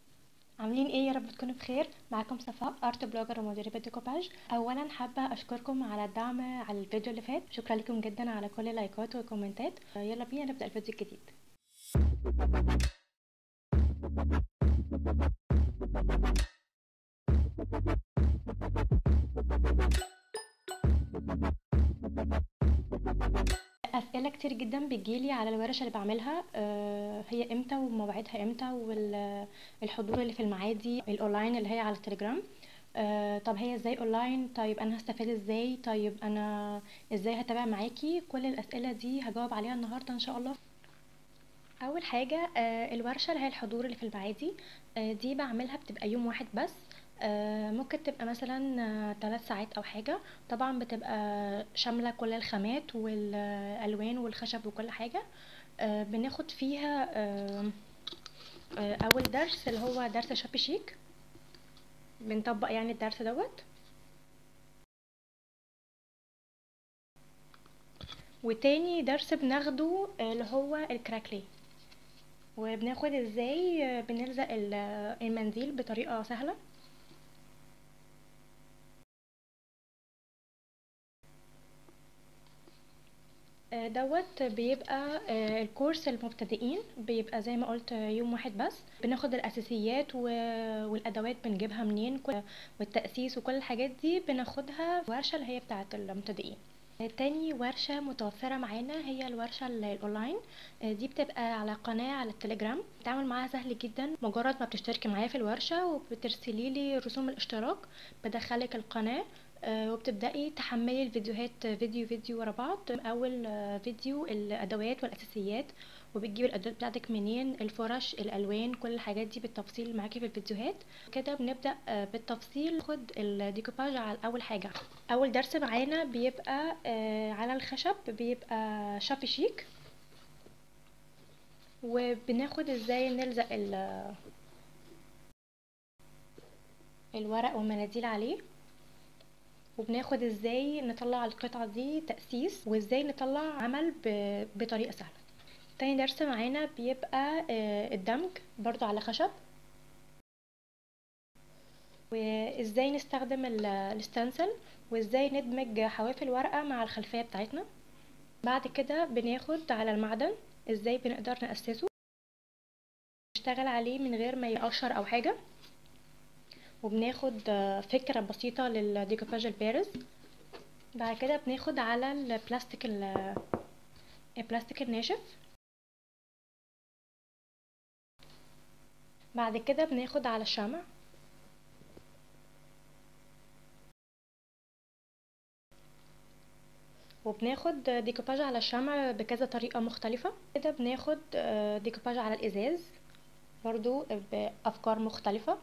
عاملين ايه يا رب تكونوا بخير معاكم صفاء ارت بلوجر ومدربة ديكوباج اولا حابة اشكركم على الدعم على الفيديو اللي فات شكرا لكم جدا على كل اللايكات والكومنتات يلا بينا نبدأ الفيديو الجديد اسئله كتير جدا بتجيلي على الورش اللي بعملها آه، هي امتى ومواعيدها امتى والحضور اللي في المعادي الاونلاين اللي هي على التليجرام آه، طب هي ازاي اونلاين طيب انا هستفاد ازاي طيب انا ازاي هتابع معاكي كل الاسئله دي هجاوب عليها النهارده ان شاء الله اول حاجه آه، الورشه اللي هي الحضور اللي في المعادي دي بعملها بتبقى يوم واحد بس آه، ممكن تبقى مثلا ثلاث ساعات او حاجه طبعا بتبقى شامله كل الخامات والالوان والخشب وكل حاجه آه، بناخد فيها آه، اول درس اللي هو درس شابي شيك بنطبق يعني الدرس دوت وتاني درس بناخده اللي هو الكراكلي وبناخد ازاي بنلزق المنديل بطريقه سهله دوت بيبقى الكورس المبتدئين بيبقى زي ما قلت يوم واحد بس بناخد الاساسيات والادوات بنجيبها منين والتاسيس وكل الحاجات دي بناخدها ورشه اللي هي بتاعه المبتدئين تاني ورشة متوفرة معانا هي الورشة الأونلاين دي بتبقى على قناة على التليجرام التعامل معاها سهل جدا مجرد ما بتشتركي معايا في الورشة وبترسلي لي رسوم الاشتراك بدخلك القناة وبتبدأي تحملي الفيديوهات فيديو فيديو ورا بعض اول فيديو الادوات والاساسيات وبتجيبي الادوات بتاعتك منين الفرش الالوان كل الحاجات دي بالتفصيل معاكي في الفيديوهات كده بنبدا بالتفصيل ناخد الديكوباج على اول حاجه اول درس معانا بيبقى على الخشب بيبقى شابي شيك وبناخد ازاي نلزق الورق والمناديل عليه وبناخد ازاي نطلع القطعة دي تأسيس وازاي نطلع عمل بطريقة سهلة تاني درس معانا بيبقى الدمج برضو على خشب وازاي نستخدم الستنسل وازاي ندمج حواف الورقة مع الخلفية بتاعتنا بعد كده بناخد على المعدن ازاي بنقدر نأسسه نشتغل عليه من غير ما يقشر او حاجة وبناخد فكرة بسيطة للديكوباج البارز بعد كده بناخد على البلاستيك البلاستيك الناشف بعد كده بناخد على الشمع وبناخد ديكوباج على الشمع بكذا طريقة مختلفة كده بناخد ديكوباج على الإزاز برضو بأفكار مختلفة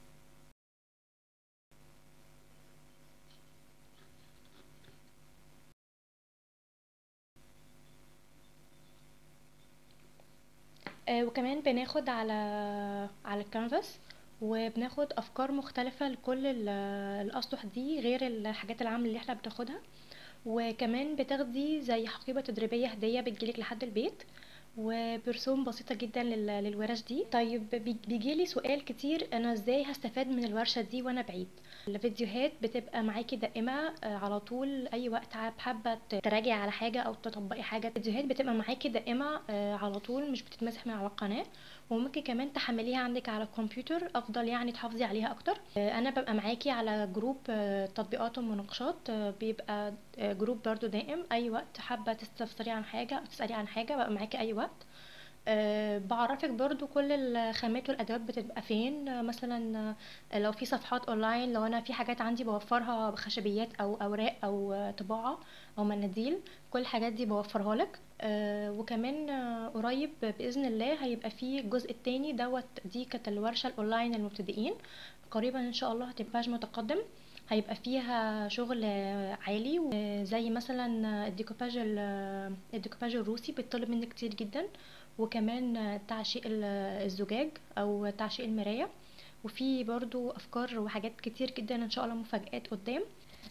وكمان بناخد على على الكانفاس وبناخد افكار مختلفه لكل الاسطح دي غير الحاجات العامه اللي احنا بناخدها وكمان بتاخدي زي حقيبه تدريبيه هديه بتجيلك لحد البيت وبرسوم بسيطه جدا للورش دي طيب بيجيلي سؤال كتير انا ازاي هستفاد من الورشه دي وانا بعيد الفيديوهات بتبقى معاكي دائمة على طول أي وقت حابة تراجعي على حاجة أو تطبقي حاجة الفيديوهات بتبقى معاكي دائمة على طول مش بتتمسح من على القناة وممكن كمان تحمليها عندك على الكمبيوتر أفضل يعني تحافظي عليها أكتر أنا ببقى معاكي على جروب تطبيقات ومناقشات بيبقى جروب برضو دائم أي وقت حابة تستفسري عن حاجة أو تسألي عن حاجة ببقى معاكي أي وقت أه بعرفك برضو كل الخامات والادوات بتبقى فين أه مثلا أه لو في صفحات اونلاين لو انا في حاجات عندي بوفرها بخشبيات او اوراق او طباعه او مناديل كل الحاجات دي بوفرها لك وكمان قريب باذن الله هيبقى في الجزء التاني دوت دي كانت الورشه الاونلاين للمبتدئين قريبا ان شاء الله هتبقى متقدم هيبقى فيها شغل عالي زي مثلا الديكوباج الديكوباج الروسي بيطلب مني كتير جدا وكمان تعشيق الزجاج او تعشيق المرايه وفي برضو افكار وحاجات كتير جدا ان شاء الله مفاجآت قدام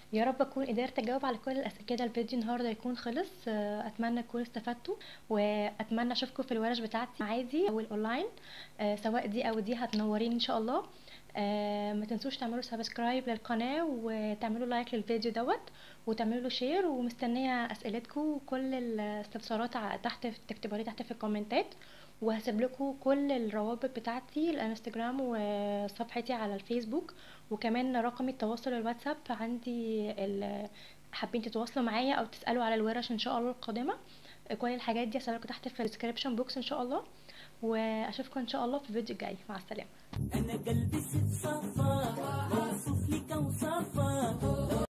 يا رب اكون قدرت اجاوب على كل الاسئله كده الفيديو النهارده يكون خلص آه، اتمنى تكونوا استفدتوا واتمنى اشوفكم في الورش بتاعتي عادي او الاونلاين آه، سواء دي او دي هتنورين ان شاء الله آه، ما تنسوش تعملوا سبسكرايب للقناه وتعملوا لايك للفيديو دوت وتعملوا له شير ومستنيه اسئلتكم وكل الاستفسارات ع- تحت تكتبوا لي تحت في الكومنتات وهسيب لكم كل الروابط بتاعتي الانستجرام وصفحتي على الفيسبوك وكمان رقم التواصل الواتساب عندي ال- حابين تتواصلوا معايا او تسالوا على الورش ان شاء الله القادمه كل الحاجات دي هسيبها لكم تحت في الديسكريبشن بوكس ان شاء الله واشوفكم ان شاء الله في الفيديو الجاي مع السلامه انا قلبي ست صفا موصوف لك وصفا